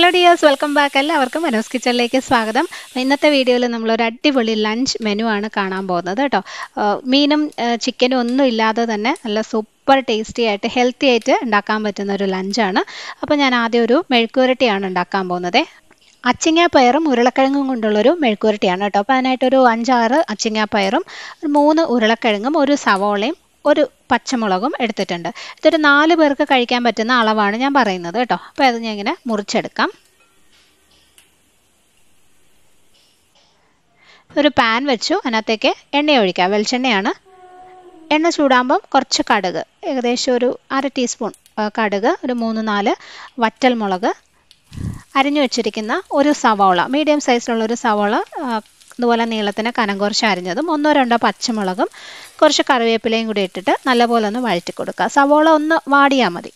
dears welcome back എല്ലാവർക്കും മനോസ് കിച്ചണിലേക്ക് സ്വാഗതം അപ്പോൾ ഇന്നത്തെ വീഡിയോയിൽ നമ്മളൊരു അടിപൊളി ലഞ്ച് മെനു ആണ് കാണാൻ പോകുന്നത് കേട്ടോ ആ, മീനും ആ, ചിക്കനും ഒന്നും ഇല്ലാതെ തന്നെ നല്ല സൂപ്പർ ടേസ്റ്റി ആയിട്ട് ഹെൽത്തി ആയിട്ട് ഉണ്ടാക്കാൻ പറ്റുന്ന ഒരു ലഞ്ചാണ് അപ്പോൾ ഞാൻ ആദ്യം ഒരു മെഴുക്കുവരട്ടിയാണ് ഉണ്ടാക്കാൻ പോകുന്നത് അച്ചിങ്ങാപ്പയറും ഉരുളക്കിഴങ്ങും കൊണ്ടുള്ളൊരു മെഴുക്കുവരട്ടിയാണ് കേട്ടോ അപ്പോൾ അതിനായിട്ടൊരു അഞ്ചാറ് അച്ചിങ്ങാപ്പയറും ഒരു മൂന്ന് ഉരുളക്കിഴങ്ങും ഒരു സവോളയും ഒരു പച്ചമുളകും എടുത്തിട്ടുണ്ട് ഇതൊരു നാല് പേർക്ക് കഴിക്കാൻ പറ്റുന്ന അളവാണ് ഞാൻ പറയുന്നത് കേട്ടോ അപ്പോൾ അത് ഞാൻ ഇങ്ങനെ മുറിച്ചെടുക്കാം ഒരു പാൻ വെച്ചു അതിനകത്തേക്ക് എണ്ണ ഒഴിക്കാം വെളിച്ചെണ്ണയാണ് എണ്ണ ചൂടാകുമ്പം കുറച്ച് കടുക് ഏകദേശം ഒരു അര ടീസ്പൂൺ ആ, കടുക് ഒരു മൂന്ന് നാല് വറ്റൽ മുളക് അരിഞ്ഞു വെച്ചിരിക്കുന്ന ഒരു സവാള മീഡിയം സൈസിലുള്ള ഒരു സവാള ആ, ഇതുപോലെ നീളത്തിന് കനം കുറച്ച് അരിഞ്ഞതും ഒന്നോ രണ്ടോ പച്ചമുളകും കുറച്ച് കറിവേപ്പിലയും കൂടി ഇട്ടിട്ട് നല്ലപോലെ ഒന്ന് വഴറ്റി കൊടുക്കുക സവാള ഒന്ന് വാടിയാൽ മതി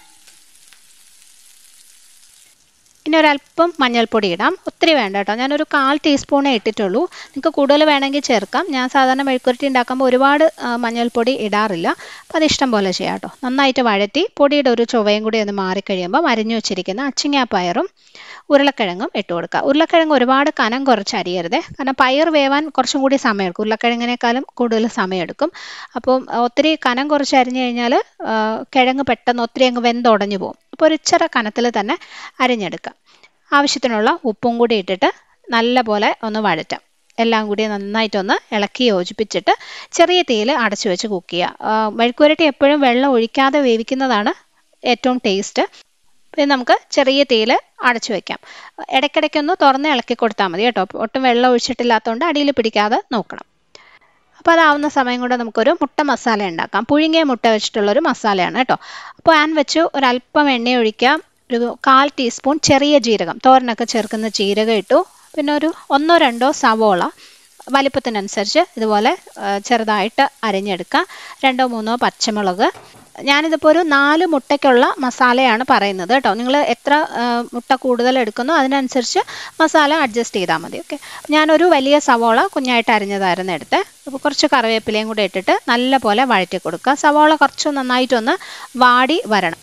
ഇനി ഒരല്പം മഞ്ഞൾപ്പൊടി ഇടാം ഒത്തിരി വേണ്ട കേട്ടോ ഞാനൊരു കാൽ ടീസ്പൂണേ ഇട്ടിട്ടുള്ളൂ നിങ്ങൾക്ക് കൂടുതൽ വേണമെങ്കിൽ ചേർക്കാം ഞാൻ സാധാരണ മെഴുക്കുരട്ടി ഉണ്ടാക്കുമ്പോൾ ഒരുപാട് ആ, മഞ്ഞൾപ്പൊടി ഇടാറില്ല അപ്പോൾ അത് ഇഷ്ടം പോലെ ചെയ്യാം കേട്ടോ നന്നായിട്ട് വഴറ്റി പൊടിയുടെ ഒരു ചുവയും കൂടി ഒന്ന് മാറിക്കഴിയുമ്പോൾ അരിഞ്ഞു വെച്ചിരിക്കുന്ന അച്ചിങ്ങാപ്പയറും ഉരുളക്കിഴങ്ങും ഇട്ട് കൊടുക്കുക ഉരുളക്കിഴങ്ങ് ഒരുപാട് കനം കുറച്ച് അരിയരുതേ കാരണം പയർ വേവാൻ കുറച്ചും കൂടി സമയമെടുക്കും ഉരുളക്കിഴങ്ങിനേക്കാളും കൂടുതൽ സമയമെടുക്കും അപ്പം ഒത്തിരി കനം കുറച്ച് അരിഞ്ഞു കഴിഞ്ഞാൽ കിഴങ്ങ് പെട്ടെന്ന് ഒത്തിരി അങ്ങ് വെന്തുടഞ്ഞു പോകും അപ്പോൾ ഒരു ഇച്ചിര കനത്തിൽ തന്നെ അരിഞ്ഞെടുക്കാം ആവശ്യത്തിനുള്ള ഉപ്പും കൂടി ഇട്ടിട്ട് നല്ല പോലെ ഒന്ന് വഴറ്റാം എല്ലാം കൂടി നന്നായിട്ടൊന്ന് ഇളക്കി യോജിപ്പിച്ചിട്ട് ചെറിയ തീയിൽ അടച്ചു വെച്ച് കുക്ക് ചെയ്യുക ആ, മെഴുക്കുവരട്ടി എപ്പോഴും വെള്ളം ഒഴിക്കാതെ വേവിക്കുന്നതാണ് ഏറ്റവും ടേസ്റ്റ് പിന്നെ നമുക്ക് ചെറിയ തീയിൽ അടച്ചു വെക്കാം ഇടയ്ക്കിടയ്ക്കൊന്ന് തുറന്ന് ഇളക്കി കൊടുത്താൽ മതി കേട്ടോ ഒട്ടും വെള്ളം ഒഴിച്ചിട്ടില്ലാത്തതുകൊണ്ട് അടിയിൽ പിടിക്കാതെ നോക്കണം അപ്പോൾ അതാവുന്ന സമയം കൊണ്ട് നമുക്കൊരു മുട്ട മസാല ഉണ്ടാക്കാം പുഴുങ്ങിയ മുട്ട വെച്ചിട്ടുള്ളൊരു മസാലയാണ് കേട്ടോ അപ്പോൾ പാൻ വെച്ച് ഒരല്പം എണ്ണ ഒഴിക്കാം ഒരു കാൽ ടീസ്പൂൺ ചെറിയ ജീരകം തോരനൊക്കെ ചേർക്കുന്ന ജീരകം ഇട്ടു പിന്നെ ഒരു ഒന്നോ രണ്ടോ സവോള വലിപ്പത്തിനനുസരിച്ച് ഇതുപോലെ ആ, ചെറുതായിട്ട് അരിഞ്ഞെടുക്കുക രണ്ടോ മൂന്നോ പച്ചമുളക് ഞാനിതിപ്പോൾ ഒരു നാല് മുട്ടയ്ക്കുള്ള മസാലയാണ് പറയുന്നത് കേട്ടോ നിങ്ങൾ എത്ര ആ, മുട്ട കൂടുതൽ എടുക്കുന്നോ അതിനനുസരിച്ച് മസാല അഡ്ജസ്റ്റ് ചെയ്താൽ മതി ഓക്കെ ഞാനൊരു വലിയ സവോള കുഞ്ഞായിട്ട് അരിഞ്ഞതായിരുന്നു എടുത്ത് അപ്പോൾ കുറച്ച് കറിവേപ്പിലയും കൂടെ ഇട്ടിട്ട് നല്ല പോലെ വഴറ്റി കൊടുക്കുക സവോള കുറച്ച് നന്നായിട്ടൊന്ന് വാടി വരണം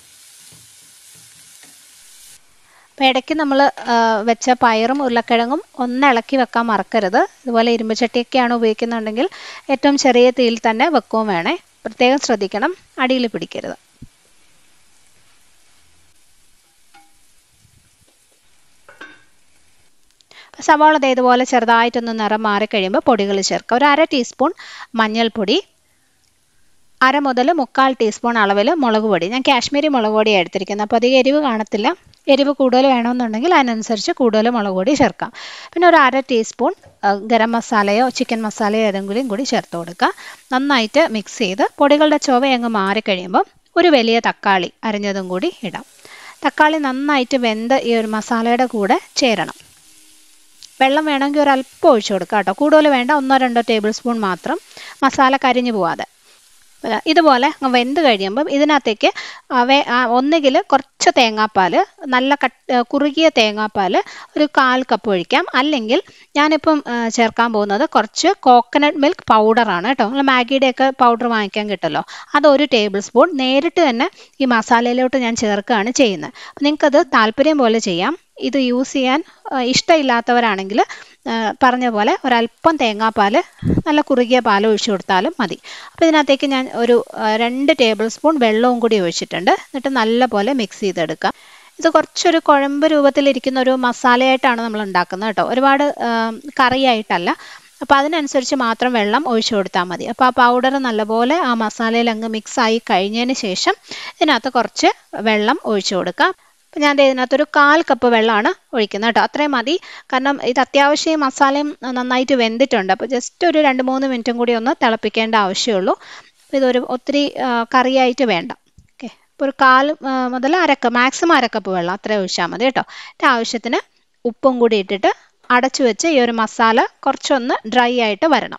അപ്പോൾ ഇടയ്ക്ക് നമ്മൾ വെച്ച പയറും ഉരുളക്കിഴങ്ങും ഒന്ന് ഇളക്കി വെക്കാൻ മറക്കരുത് ഇതുപോലെ ഇരുമ്പ് ചട്ടിയൊക്കെയാണ് ഉപയോഗിക്കുന്നുണ്ടെങ്കിൽ ഏറ്റവും ചെറിയ തീയിൽ തന്നെ വെക്കുകയും വേണേ പ്രത്യേകം ശ്രദ്ധിക്കണം അടിയിൽ പിടിക്കരുത് അപ്പോൾ സവാള ദേ ഇതുപോലെ ചെറുതായിട്ടൊന്ന് നിറം മാറിക്കഴിയുമ്പോൾ പൊടികൾ ചേർക്കുക ഒരു അര ടീസ്പൂൺ മഞ്ഞൾപ്പൊടി അര മുതൽ മുക്കാൽ ടീസ്പൂൺ അളവിൽ മുളക് പൊടി ഞാൻ കാശ്മീരി മുളക് പൊടിയാണ് എടുത്തിരിക്കുന്നത് അപ്പോൾ അധികം എരിവ് കാണത്തില്ല എരിവ് കൂടുതൽ വേണമെന്നുണ്ടെങ്കിൽ അതിനനുസരിച്ച് കൂടുതൽ മുളക് പൊടി ചേർക്കാം പിന്നെ ഒരു അര ടീസ്പൂൺ ആ, ഗരം മസാലയോ ചിക്കൻ മസാലയോ ഏതെങ്കിലും കൂടി ചേർത്ത് കൊടുക്കുക നന്നായിട്ട് മിക്സ് ചെയ്ത് പൊടികളുടെ ചുവ അങ്ങ് മാറിക്കഴിയുമ്പോൾ ഒരു വലിയ തക്കാളി അരിഞ്ഞതും കൂടി ഇടാം തക്കാളി നന്നായിട്ട് വെന്ത് ഈ ഒരു മസാലയുടെ കൂടെ ചേരണം വെള്ളം വേണമെങ്കിൽ ഒരു അല്പം ഒഴിച്ചു കൊടുക്കുക കേട്ടോ കൂടുതൽ വേണ്ട ഒന്നോ രണ്ടോ ടേബിൾ സ്പൂൺ മാത്രം മസാല കരിഞ്ഞു പോവാതെ അല്ല, ഇതുപോലെ അങ്ങ് വെന്ത് കഴിയുമ്പം ഇതിനകത്തേക്ക് അവ ഒന്നുകിൽ കുറച്ച് തേങ്ങാപ്പാൽ നല്ല കട്ട് കുറുകിയ തേങ്ങാപ്പാൽ ഒരു കാൽ കപ്പ് ഒഴിക്കാം അല്ലെങ്കിൽ ഞാനിപ്പം ആ, ചേർക്കാൻ പോകുന്നത് കുറച്ച് കോക്കനട്ട് മിൽക്ക് പൗഡറാണ് കേട്ടോ നമ്മൾ മാഗിയുടെയൊക്കെ പൗഡർ വാങ്ങിക്കാൻ കിട്ടുമല്ലോ അത് ഒരു ടേബിൾ സ്പൂൺ നേരിട്ട് തന്നെ ഈ മസാലയിലോട്ട് ഞാൻ ചേർക്കുകയാണ് ചെയ്യുന്നത് അപ്പം നിങ്ങൾക്കത് താല്പര്യം പോലെ ചെയ്യാം ഇത് യൂസ് ചെയ്യാൻ ആ, ഇഷ്ടമില്ലാത്തവരാണെങ്കിൽ ആ, പറഞ്ഞ പോലെ ഒരല്പം തേങ്ങാപ്പാൽ നല്ല കുറുകിയ പാൽ ഒഴിച്ചു കൊടുത്താലും മതി അപ്പോൾ ഇതിനകത്തേക്ക് ഞാൻ ഒരു ആ, രണ്ട് ടേബിൾ സ്പൂൺ വെള്ളവും കൂടി ഒഴിച്ചിട്ടുണ്ട് എന്നിട്ട് നല്ലപോലെ മിക്സ് ചെയ്തെടുക്കാം ഇത് കുറച്ചൊരു കുഴമ്പ് രൂപത്തിലിരിക്കുന്ന ഒരു മസാലയായിട്ടാണ് നമ്മൾ ഉണ്ടാക്കുന്നത് കേട്ടോ ഒരുപാട് ആ, കറിയായിട്ടല്ല അപ്പോൾ അതിനനുസരിച്ച് മാത്രം വെള്ളം ഒഴിച്ചു കൊടുത്താൽ മതി അപ്പോൾ ആ പൗഡർ നല്ലപോലെ ആ മസാലയിൽ അങ്ങ് മിക്സ് ആയി കഴിഞ്ഞതിന് ശേഷം ഇതിനകത്ത് കുറച്ച് വെള്ളം ഒഴിച്ചു കൊടുക്കാം അപ്പം ഞാൻ ദേ ഇതിനകത്തൊരു കാൽ കപ്പ് വെള്ളമാണ് ഒഴിക്കുന്നത് കേട്ടോ അത്രയും മതി കാരണം ഇത് അത്യാവശ്യം ഈ മസാലയും നന്നായിട്ട് വെന്തിട്ടുണ്ട് അപ്പോൾ ജസ്റ്റ് ഒരു രണ്ട് മൂന്ന് മിനിറ്റും കൂടി ഒന്ന് തിളപ്പിക്കേണ്ട ആവശ്യമുള്ളൂ അപ്പോൾ ഇതൊരു ഒത്തിരി ആ, കറിയായിട്ട് വേണ്ട ഓക്കെ ഇപ്പോൾ ഒരു കാൽ ആ, മുതൽ അരക്കപ്പ് മാക്സിമം അരക്കപ്പ് വെള്ളം അത്രയും ഒഴിച്ചാൽ മതി കേട്ടോ എന്നിട്ട് ആവശ്യത്തിന് ഉപ്പും കൂടി ഇട്ടിട്ട് അടച്ചു വെച്ച് ഈ ഒരു മസാല കുറച്ചൊന്ന് ഡ്രൈ ആയിട്ട് വരണം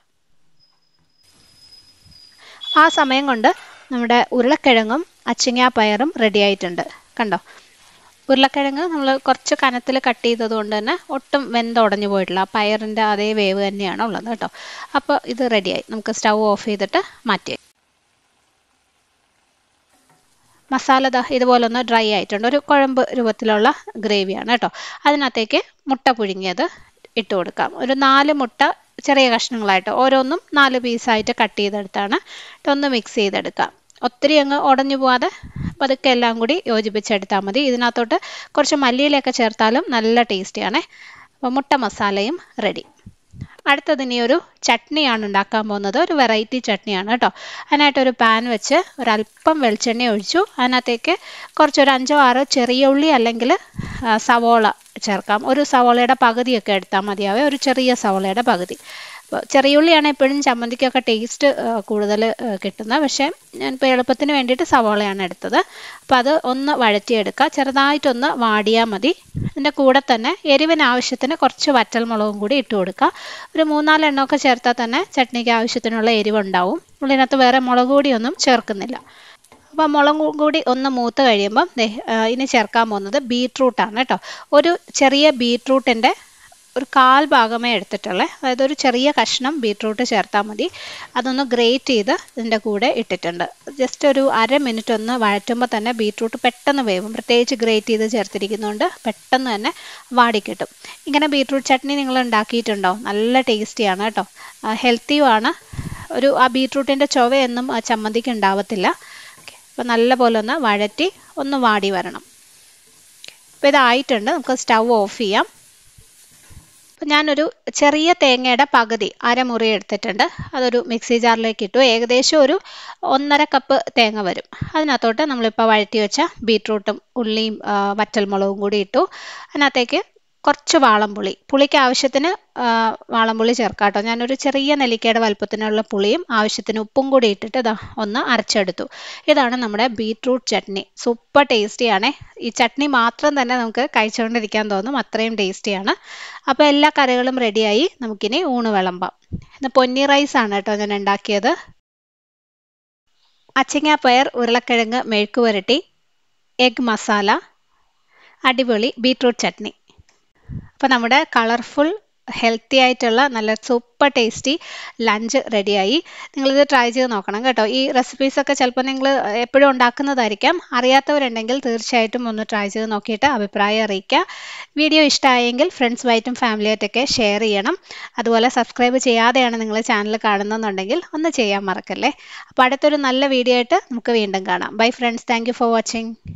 ആ സമയം കൊണ്ട് നമ്മുടെ ഉരുളക്കിഴങ്ങും അച്ചിങ്ങാപ്പയറും റെഡി ആയിട്ടുണ്ട് കണ്ടോ ഉരുളക്കിഴങ്ങ് നമ്മൾ കുറച്ച് കനത്തിൽ കട്ട് ചെയ്തത് കൊണ്ട് തന്നെ ഒട്ടും വെന്തുടഞ്ഞു പോയിട്ടില്ല ആ പയറിൻ്റെ അതേ വേവ് തന്നെയാണ് ഉള്ളത് കേട്ടോ അപ്പോൾ ഇത് റെഡിയായി നമുക്ക് സ്റ്റൗ ഓഫ് ചെയ്തിട്ട് മാറ്റി മസാല ദാ ഇതുപോലെ ഒന്ന് ഡ്രൈ ആയിട്ടുണ്ട് ഒരു കുഴമ്പ് രൂപത്തിലുള്ള ഗ്രേവിയാണ് കേട്ടോ അതിനകത്തേക്ക് മുട്ട പുഴുങ്ങിയത് ഇട്ട് കൊടുക്കാം ഒരു നാല് മുട്ട ചെറിയ കഷ്ണങ്ങളായിട്ട് ഓരോന്നും നാല് പീസായിട്ട് കട്ട് ചെയ്തെടുത്താണ് ഒന്ന് മിക്സ് ചെയ്തെടുക്കാം ഒത്തിരി അങ്ങ് ഉടഞ്ഞു പോവാതെ പതുക്കെ എല്ലാം കൂടി യോജിപ്പിച്ചെടുത്താൽ മതി ഇതിനകത്തോട്ട് കുറച്ച് മല്ലിയിലൊക്കെ ചേർത്താലും നല്ല ടേസ്റ്റിയാണേ അപ്പോൾ മുട്ട മസാലയും റെഡി അടുത്തത് ഇനി ഒരു ചട്നിയാണ് ഉണ്ടാക്കാൻ പോകുന്നത് ഒരു വെറൈറ്റി ചട്നിയാണ് കേട്ടോ അതിനായിട്ട് ഒരു പാൻ വെച്ച് ഒരല്പം വെളിച്ചെണ്ണ ഒഴിച്ചു അതിനകത്തേക്ക് കുറച്ചൊരു അഞ്ചോ ആറോ ചെറിയ ഉള്ളി അല്ലെങ്കിൽ സവോള ചേർക്കാം ഒരു സവോളയുടെ പകുതിയൊക്കെ എടുത്താൽ മതിയാവേ ഒരു ചെറിയ സവോളയുടെ പകുതി അപ്പോൾ ചെറിയ ഉള്ളിയാണ് എപ്പോഴും ചമ്മന്തിക്കൊക്കെ ടേസ്റ്റ് കൂടുതൽ കിട്ടുന്നത് പക്ഷേ ഞാനിപ്പോൾ എളുപ്പത്തിന് വേണ്ടിയിട്ട് സവോളയാണ് എടുത്തത് അപ്പോൾ അത് ഒന്ന് വഴറ്റിയെടുക്കുക ചെറുതായിട്ടൊന്ന് വാടിയാൽ മതി ഇതിൻ്റെ കൂടെ തന്നെ എരിവിന് ആവശ്യത്തിന് കുറച്ച് വറ്റൽമുളകും കൂടി ഇട്ട് കൊടുക്കുക ഒരു മൂന്നാലെണ്ണമൊക്കെ ചേർത്താൽ തന്നെ ചട്നിക്ക് ആവശ്യത്തിനുള്ള എരിവുണ്ടാവും ഉള്ളിനകത്ത് വേറെ മുളക് പൊടിയൊന്നും ചേർക്കുന്നില്ല അപ്പോൾ മുളക് കൂടി ഒന്ന് മൂത്ത് കഴിയുമ്പം ഇനി ചേർക്കാൻ പോകുന്നത് ബീട്രൂട്ടാണ് കേട്ടോ ഒരു ചെറിയ ബീട്രൂട്ടിൻ്റെ ഒരു കാൽ ഭാഗമേ എടുത്തിട്ടുള്ളേ അതായത് ഒരു ചെറിയ കഷ്ണം ബീട്രൂട്ട് ചേർത്താൽ മതി അതൊന്ന് ഗ്രേറ്റ് ചെയ്ത് ഇതിൻ്റെ കൂടെ ഇട്ടിട്ടുണ്ട് ജസ്റ്റ് ഒരു അര മിനിറ്റ് ഒന്ന് വഴറ്റുമ്പോൾ തന്നെ ബീട്രൂട്ട് പെട്ടെന്ന് വേവും പ്രത്യേകിച്ച് ഗ്രേറ്റ് ചെയ്ത് ചേർത്തിരിക്കുന്നതുകൊണ്ട് പെട്ടെന്ന് തന്നെ വാടിക്കിട്ടും ഇങ്ങനെ ബീട്രൂട്ട് ചട്നി നിങ്ങൾ ഉണ്ടാക്കിയിട്ടുണ്ടോ നല്ല ടേസ്റ്റിയാണ് കേട്ടോ ഹെൽത്തിയുമാണ് ഒരു ആ ബീട്രൂട്ടിൻ്റെ ചുവയൊന്നും ആ ചമ്മന്തിക്ക് ഉണ്ടാവത്തില്ല അപ്പോൾ നല്ല പോലെ ഒന്ന് വഴറ്റി ഒന്ന് വാടി വരണം അപ്പോൾ ഇതായിട്ടുണ്ട് നമുക്ക് സ്റ്റൗ ഓഫ് ചെയ്യാം അപ്പം ഞാനൊരു ചെറിയ തേങ്ങയുടെ പകുതി അരമുറി എടുത്തിട്ടുണ്ട് അതൊരു മിക്സി ജാറിലേക്ക് ഇട്ടു ഏകദേശം ഒരു ഒന്നര കപ്പ് തേങ്ങ വരും അതിനകത്തോട്ട് നമ്മളിപ്പോൾ വഴറ്റി വെച്ച ബീട്രൂട്ടും ഉള്ളിയും വറ്റൽമുളകും കൂടി ഇട്ടു അതിനകത്തേക്ക് കുറച്ച് വാളംപുളി പുളിക്ക് ആവശ്യത്തിന് വാളംപുളി ചേർക്കാം കേട്ടോ ഞാനൊരു ചെറിയ നെല്ലിക്കയുടെ വലുപ്പത്തിനുള്ള പുളിയും ആവശ്യത്തിന് ഉപ്പും കൂടി ഇട്ടിട്ട് ഇതാ ഒന്ന് അരച്ചെടുത്തു ഇതാണ് നമ്മുടെ ബീട്രൂട്ട് ചട്നി സൂപ്പർ ടേസ്റ്റിയാണേ ഈ ചട്നി മാത്രം തന്നെ നമുക്ക് കഴിച്ചുകൊണ്ടിരിക്കാൻ തോന്നും അത്രയും ടേസ്റ്റിയാണ് അപ്പോൾ എല്ലാ കറികളും റെഡിയായി നമുക്കിനി ഊണ് വിളമ്പാം ഇന്ന് പൊന്നി റൈസ് ആണ് കേട്ടോ ഞാൻ ഉണ്ടാക്കിയത് അച്ചിങ്ങാപ്പയർ ഉരുളക്കിഴങ്ങ് മെഴുക്ക് പുരട്ടി എഗ് മസാല അടിപൊളി ബീട്രൂട്ട് ചട്നി അപ്പോൾ നമ്മുടെ കളർഫുൾ ഹെൽത്തി ആയിട്ടുള്ള നല്ല സൂപ്പർ ടേസ്റ്റി ലഞ്ച് റെഡിയായി നിങ്ങളിത് ട്രൈ ചെയ്ത് നോക്കണം കേട്ടോ ഈ റെസിപ്പീസൊക്കെ ചിലപ്പോൾ നിങ്ങൾ എപ്പോഴും ഉണ്ടാക്കുന്നതായിരിക്കാം അറിയാത്തവരുണ്ടെങ്കിൽ തീർച്ചയായിട്ടും ഒന്ന് ട്രൈ ചെയ്ത് നോക്കിയിട്ട് അഭിപ്രായം അറിയിക്കുക വീഡിയോ ഇഷ്ടമായെങ്കിൽ ഫ്രണ്ട്സുമായിട്ടും ഫാമിലിയായിട്ടൊക്കെ ഷെയർ ചെയ്യണം അതുപോലെ സബ്സ്ക്രൈബ് ചെയ്യാതെയാണ് നിങ്ങൾ ചാനൽ കാണുന്നതെന്നുണ്ടെങ്കിൽ ഒന്ന് ചെയ്യാൻ മറക്കല്ലേ അപ്പോൾ അടുത്തൊരു നല്ല വീഡിയോ ആയിട്ട് നമുക്ക് വീണ്ടും കാണാം bye friends thank for watching